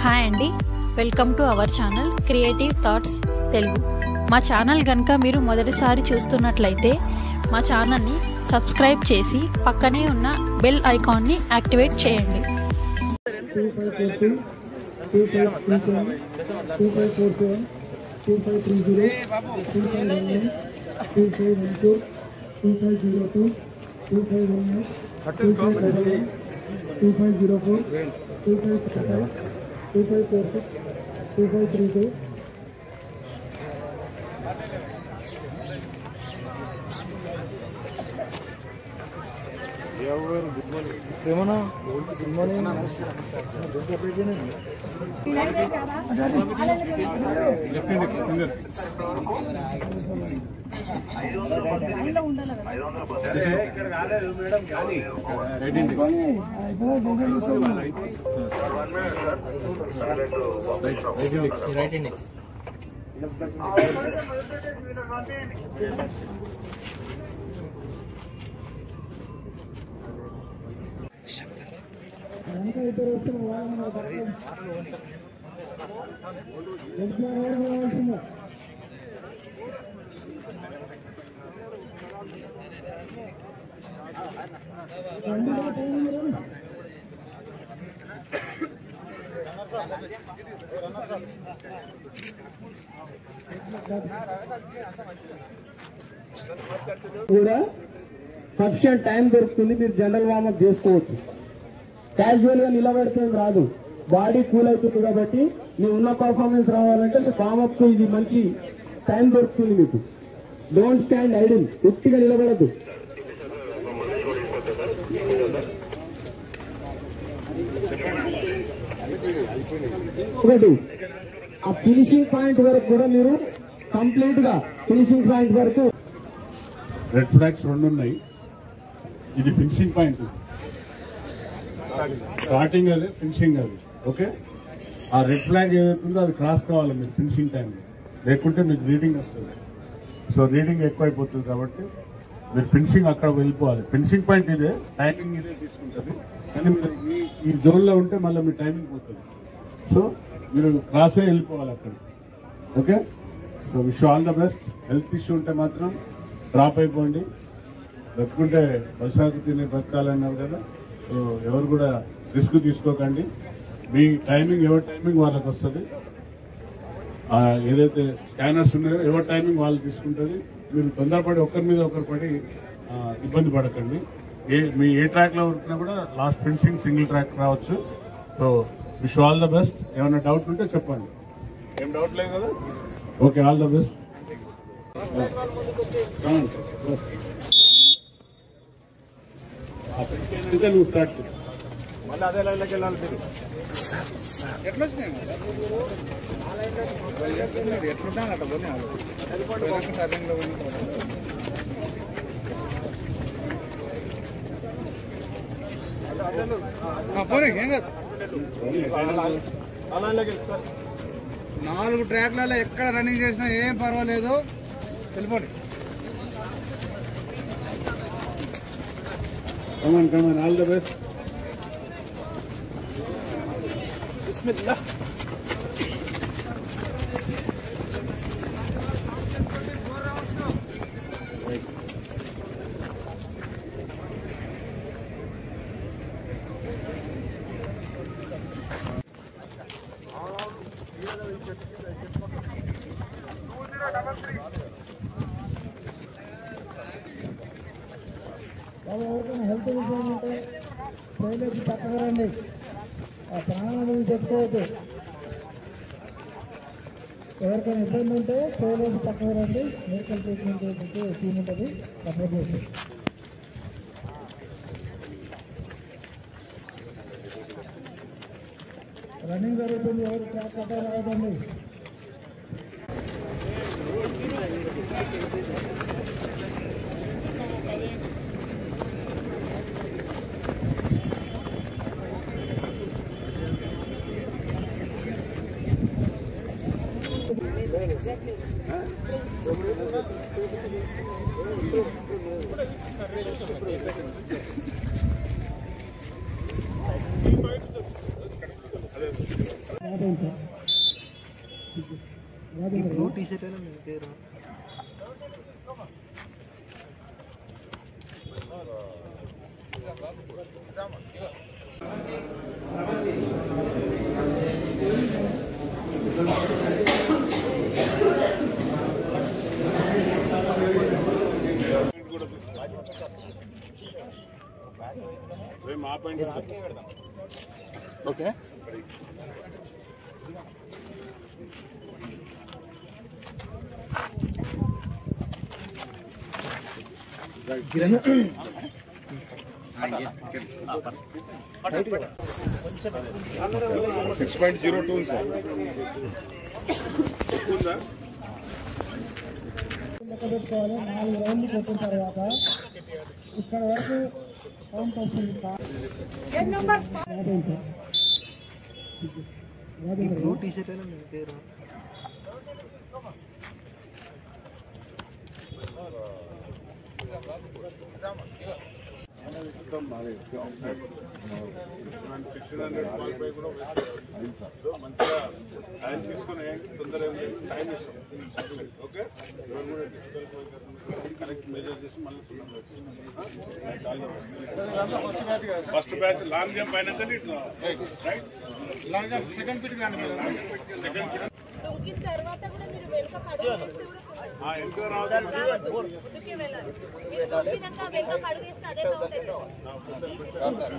Hi అండి welcome to our channel creative thoughts Telugu మా channel కనుక మీరు మొదటిసారి చూస్తున్నట్లయితే మా ఛానల్ని సబ్స్క్రైబ్ చేసి పక్కనే ఉన్న బెల్ ఐకాన్ని యాక్టివేట్ చేయండి two five four two two five three seven two five four seven two five three zero two five one nine two five one four two five zero two two five one nine two five double nine two five zero four two five six five two five four six two five three two ఏమన్నా good morning వెనక ఇద్దరు వస్తున్న వాళ్ళని ఒక పక్కన ఎట్లా వాడుకోవాల్సిందా రండి రా, టైం ఉంది రండి. కూడా సఫిషియంట్ టైం దొరుకుతుంది మీరు జనరల్ వార్మప్ చేసుకోవచ్చు క్యాజువల్ గా నిలబెడితే రాదు బాడీ కూల్ అవుతుంది కాబట్టి మీ ఉన్న పర్ఫార్మెన్స్ రావాలంటే వార్మప్ కు ఇది మంచి టైం దొరుకుతుంది మీకు డోంట్ స్టాండ్ ఐడిల్ ఉట్టిగా నిలబడద్దు ఒకటి ఆ ఫినిషింగ్ పాయింట్ వరకు కూడా మీరు కంప్లీట్ గా ఫినిషింగ్ పాయింట్ వరకు రెడ్ ఫ్లాగ్స్ రెండు ఉన్నాయి ఇది ఫినిషింగ్ పాయింట్ స్టార్టింగ్ అది ఫినిషింగ్ అది ఓకే ఆ రెడ్ ఫ్లాగ్ ఏదైతుందో అది క్రాస్ కావాలి మీరు ఫినిషింగ్ టైం లేకుంటే మీకు రీడింగ్ వస్తుంది సో రీడింగ్ ఎక్కువైపోతుంది కాబట్టి మీరు ఫినిషింగ్ అక్కడ వెళ్ళిపోవాలి ఫినిషింగ్ పాయింట్ ఇదే టైమింగ్ ఇదే తీసుకుంటుంది కానీ మీరు ఈ ఈ జోన్లో ఉంటే మళ్ళీ మీ టైమింగ్ పోతుంది సో మీరు క్రాసే వెళ్ళిపోవాలి అక్కడ okay so wish all the best health issue ఉంటే మాత్రం డ్రాప్ అయిపోండి బతుకుంటే బసాకు తినే బతకాలన్నారు కదా సో ఎవరు కూడా రిస్క్ తీసుకోకండి మీ టైమింగ్ ఎవరి టైమింగ్ వాళ్ళకి వస్తుంది ఆ, ఏదైతే స్కానర్స్ ఉన్నాయో ఎవరి టైమింగ్ వాళ్ళు తీసుకుంటుంది మీరు తొందరపడి ఒకరి మీద ఒకరు పడి ఆ, ఇబ్బంది పడకండి ఏ మీ ఏ ట్రాక్ లో ఉరికినా కూడా లాస్ట్ ఫినిషింగ్ సింగిల్ ట్రాక్ రావచ్చు so wish all the best ఏమైనా డౌట్ ఉంటే చెప్పండి ఏం డౌట్ లేదు కదా ఓకే ఆల్ ద బెస్ట్ నువ్వు స్టార్ట్ చేయి. మళ్ళీ అదే లైన్లోకి వెళ్ళాలి మీరు ఎట్లా వచ్చినాయి ఎట్లుంటాను అట్లా పోనీ అర్థంలో పోనీ ఏం కాదు ఆ లైన్లోకి వెళ్ళు, సార్. నాలుగు ట్రాక్లలో ఎక్కడ రన్నింగ్ చేసినా ఏం పర్వాలేదు వెళ్ళిపోండి Come on, come on, all the best. బాబు ఎవరికైనా హెల్త్ విషయం ఉంటే శైలేసి పక్కకు రండి ఆ ప్రాణాలు తెచ్చుకోవద్దు ఎవరికైనా ఇబ్బంది ఉంటే శైలేసి పక్కకు రండి మెడికల్ ట్రీట్మెంట్ చేసి టీమ్ ఉంటుంది సపోర్ట్ చేసి రన్నింగ్ జరుగుతుంది ఎవరు ట్రాక్ పట్ట రావద్దండి రాజేంద్ర రాజేంద్ర టీ షర్ట్ అయినా మీ పేరు okay six point zero two sir ఉందా లెక్క పెట్టుకోవాలి నాలుగు రౌండ్లు కొట్టిన తర్వాత ఇక్కడ వరకు సౌండ్ వస్తుంది రాజేంద్ర రాజేంద్ర టీ షర్ట్ అయినా మీ పేరు సిక్స్టీన్ హండ్రెడ్ క్వాలిఫై కూడా సో మంచిగా టైం తీసుకుని తొందరగా టైం ఇస్తాం ఓకే ఎవరు కూడా కరెక్ట్ మెజర్ చేసి మళ్ళీ ఫస్ట్ బ్యాచ్ లాంగ్ జంప్ అయినాక right long jump second pit కానీ సెకండ్ పిట్ దూకిన తర్వాత కూడా మీరు వెనుక కడుగు వేస్తే కూడా ఎంత రావాలి ముందుకే వెళ్ళాలి మీరు దూకినాక వెనుక కడుగు వేస్తే అదే కౌంట్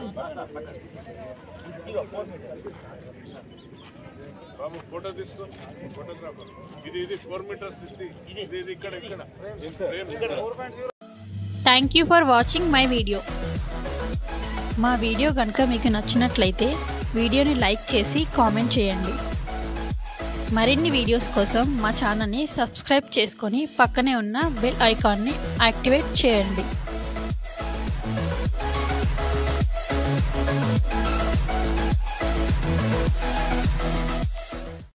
బాబు ఫోటో తీసుకో ఫోటోగ్రాఫర్ ఇది ఇది ఫోర్ మీటర్స్ ఇది ఇది ఇది ఇక్కడ ఇక్కడ ఇక్కడ thank you for watching my video మా వీడియో కనుక మీకు నచ్చినట్లయితే వీడియోని లైక్ చేసి కామెంట్ చేయండి మరిన్ని వీడియోస్ కోసం మా ఛానల్ని సబ్స్క్రైబ్ చేసుకొని పక్కనే ఉన్న బెల్ ఐకాన్ని యాక్టివేట్ చేయండి